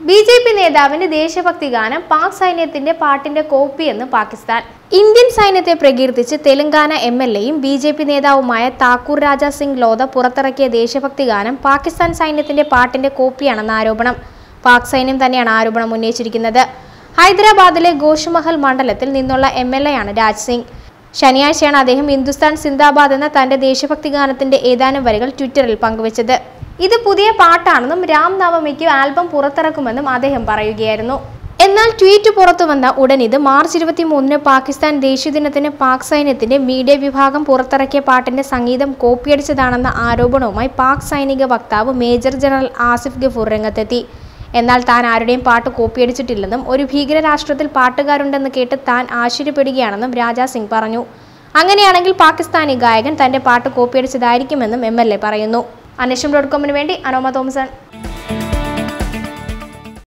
B J P നേതാവിന്റെ ദേശഭക്തി ഗാനം പാക് സൈന്യത്തിന്റെ പാട്ടിന്റെ കോപ്പിയെന്ന് പാകിസ്ഥാൻ ഇന്ത്യൻ സൈന്യത്തെ പ്രകീർത്തിച്ച് തെലങ്കാന എം എൽ എയും ബി ജെ പി നേതാവുമായ താക്കൂർ രാജ സിംഗ് ലോധ പുറത്തിറക്കിയ ദേശഭക്തി ഗാനം പാകിസ്ഥാൻ സൈന്യത്തിന്റെ പാട്ടിന്റെ കോപ്പിയാണെന്ന ആരോപണം പാക് സൈന്യം തന്നെയാണ് ആരോപണം ഉന്നയിച്ചിരിക്കുന്നത് ഹൈദരാബാദിലെ ഗോഷുമഹൽ മണ്ഡലത്തിൽ നിന്നുള്ള എം എൽ എ ആണ് രാജ് സിംഗ് ശനിയാഴ്ചയാണ് അദ്ദേഹം ഹിന്ദുസ്ഥാൻ സിന്ദാബാദ് എന്ന തന്റെ ദേശഭക്തി ഗാനത്തിന്റെ ഏതാനും വരികൾ ട്വിറ്ററിൽ പങ്കുവച്ചത് ഇത് പുതിയ പാട്ടാണെന്നും രാം നവമിക്ക് ആൽബം പുറത്തിറക്കുമെന്നും അദ്ദേഹം പറയുകയായിരുന്നു എന്നാൽ ട്വീറ്റ് പുറത്തു വന്ന ഉടൻ ഇത് മാർച്ച് ഇരുപത്തി മൂന്നിന് പാകിസ്ഥാൻ ദേശീയ ദിനത്തിന് പാക് സൈന്യത്തിന്റെ മീഡിയ വിഭാഗം പുറത്തിറക്കിയ പാട്ടിന്റെ സംഗീതം കോപ്പിയടിച്ചതാണെന്ന ആരോപണവുമായി പാക് സൈനിക വക്താവ് മേജർ ജനറൽ ആസിഫ് ഗഫൂർ രംഗത്തെത്തി എന്നാൽ താൻ ആരുടെയും പാട്ട് കോപ്പിയടിച്ചിട്ടില്ലെന്നും ഒരു ഭീകര രാഷ്ട്രത്തിൽ പാട്ടുകാരുണ്ടെന്ന് കേട്ട് താൻ ആശ്ചര്യപ്പെടുകയാണെന്നും രാജാ സിംഗ് പറഞ്ഞു അങ്ങനെയാണെങ്കിൽ പാകിസ്ഥാനി ഗായകൻ തന്റെ പാട്ട് കോപ്പിയടിച്ചതായിരിക്കുമെന്നും എം എൽ എ പറയുന്നു അന്വേഷണം ഡോട്ട് കോമിന് വേണ്ടി അനോമ തോമസൺ